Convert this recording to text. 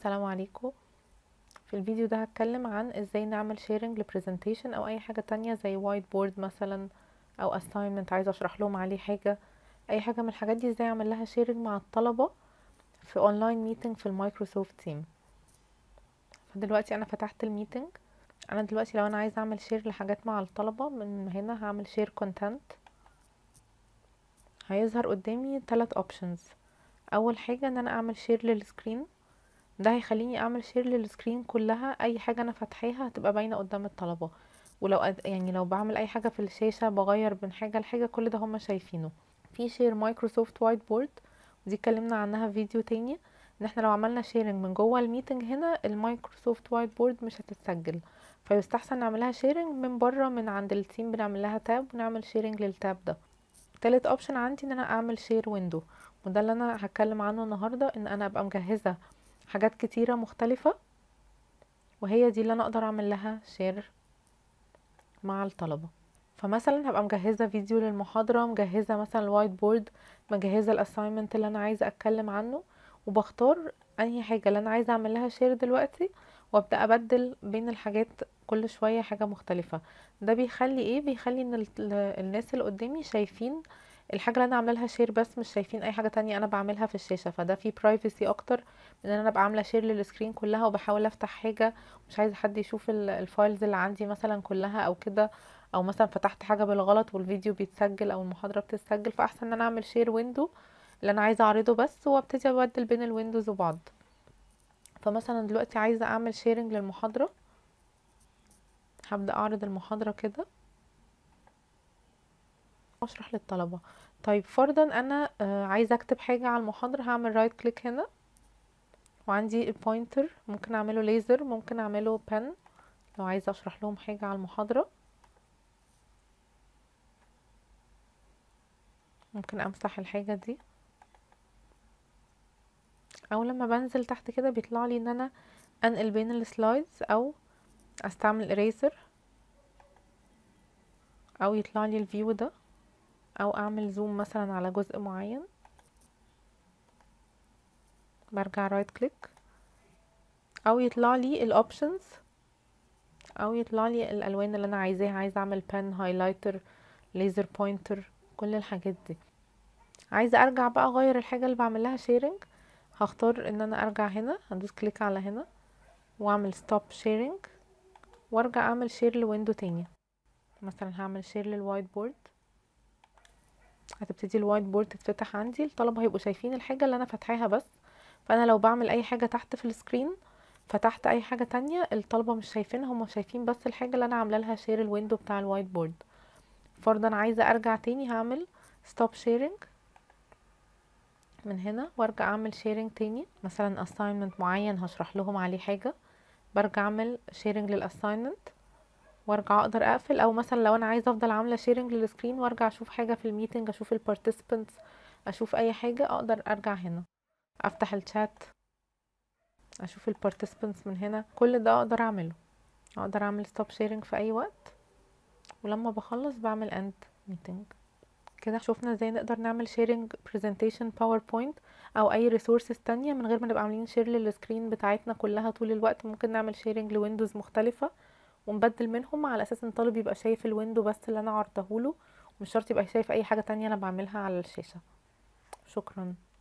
السلام عليكم في الفيديو ده هتكلم عن ازاي نعمل شيرنج لبرزنتيشن او اي حاجة تانية زي وايت بورد مثلا او assignment عايزة اشرح لهم عليه حاجة اي حاجة من الحاجات دي ازاي اعمل لها شيرنج مع الطلبة في اونلاين ميتنج في المايكروسوفت تيم فدلوقتي انا فتحت الميتنج انا دلوقتي لو انا عايزة اعمل شير لحاجات مع الطلبة من هنا هعمل شير كونتنت هيظهر قدامي ثلاث اوبشنز اول حاجة ان انا اعمل شير للسكرين ده هيخليني اعمل شير للسكرين كلها اي حاجه انا فاتحاها هتبقى باينه قدام الطلبه ولو أد... يعني لو بعمل اي حاجه في الشاشه بغير من حاجه لحاجه كل ده هما شايفينه في شير مايكروسوفت وايت بورد ودي اتكلمنا عنها في فيديو تاني ان احنا لو عملنا شيرنج من جوه الميتنج هنا المايكروسوفت وايت بورد مش هتتسجل فيستحسن نعملها شيرنج من بره من عند التيم بنعمل لها تاب ونعمل شيرنج للتاب ده تالت اوبشن عندي ان انا اعمل شير ويندو وده اللي انا هتكلم عنه النهارده ان انا ابقى مجهزه حاجات كتيرة مختلفة وهي دي اللي انا اقدر اعمل لها شير مع الطلبة فمثلا هبقى مجهزة فيديو للمحاضرة مجهزة مثلا الوايت بورد مجهزة الاساينمنت اللي انا عايزة اتكلم عنه وبختار انهي حاجة اللي انا عايزة اعمل لها شير دلوقتي وابدأ ابدل بين الحاجات كل شوية حاجة مختلفة ده بيخلي ايه بيخلي ان الناس اللي قدامي شايفين الحاجه اللي انا عامله لها شير بس مش شايفين اي حاجه تانية انا بعملها في الشاشه فده فيه برايفسي اكتر من ان انا ابقى عامله شير للسكرين كلها وبحاول افتح حاجه مش عايزه حد يشوف الفايلز اللي عندي مثلا كلها او كده او مثلا فتحت حاجه بالغلط والفيديو بيتسجل او المحاضره بتتسجل فاحسن ان انا اعمل شير ويندو اللي انا عايزه اعرضه بس وابتدي ابدل بين الويندوز وبعض فمثلا دلوقتي عايزه اعمل شيرنج للمحاضره هبدا اعرض المحاضره كده اشرح للطلبه طيب فرضا انا عايزه اكتب حاجه على المحاضره هعمل رايت كليك هنا وعندي البوينتر ممكن اعمله ليزر ممكن اعمله بن لو عايزه اشرح لهم حاجه على المحاضره ممكن امسح الحاجه دي او لما بنزل تحت كده بيطلع لي ان انا انقل بين السلايدز او استعمل اريزر او يطلع لي الفيو ده او اعمل زوم مثلا على جزء معين برجع رايت كليك او يطلع لي الاوبشنز او يطلع لي الالوان اللي انا عايزاها عايزه اعمل بن هايلايتر ليزر بوينتر كل الحاجات دي عايزه ارجع بقى اغير الحاجه اللي بعمل لها شيرنج هختار ان انا ارجع هنا هدوس كليك على هنا واعمل ستوب شيرنج وارجع اعمل شير لويندو تاني مثلا هعمل شير للوايت بورد هتبتدي الوايت بورد تتفتح عندي الطلبه هيبقوا شايفين الحاجه اللي انا فاتحاها بس فانا لو بعمل اي حاجه تحت في السكرين فتحت اي حاجه تانية الطلبه مش شايفينها هم شايفين بس الحاجه اللي انا عامله لها شير الويندو بتاع الوايت بورد فرضا عايزه ارجع تاني هعمل ستوب شيرنج من هنا وارجع اعمل شيرنج تاني مثلا assignment معين هشرح لهم عليه حاجه برجع اعمل شيرنج للاساينمنت وارجع اقدر اقفل او مثلا لو انا عايزه افضل عامله شيرنج للسكرين وارجع اشوف حاجه في الميتنج اشوف البارتيسيبنتس اشوف اي حاجه اقدر ارجع هنا افتح الشات اشوف البارتيسيبنتس من هنا كل ده اقدر اعمله اقدر اعمل ستوب شيرنج في اي وقت ولما بخلص بعمل اند ميتنج كده شوفنا ازاي نقدر نعمل شيرنج برزنتيشن باوربوينت او اي ريسورسز تانية من غير ما نبقى عاملين شير للسكرين بتاعتنا كلها طول الوقت ممكن نعمل شيرنج لويندوز مختلفه ونبدل منهم على اساس ان الطالب يبقى شايف الويندو بس اللي انا عرضهوله ومش شرط يبقى شايف اي حاجه تانية انا بعملها على الشاشه شكرا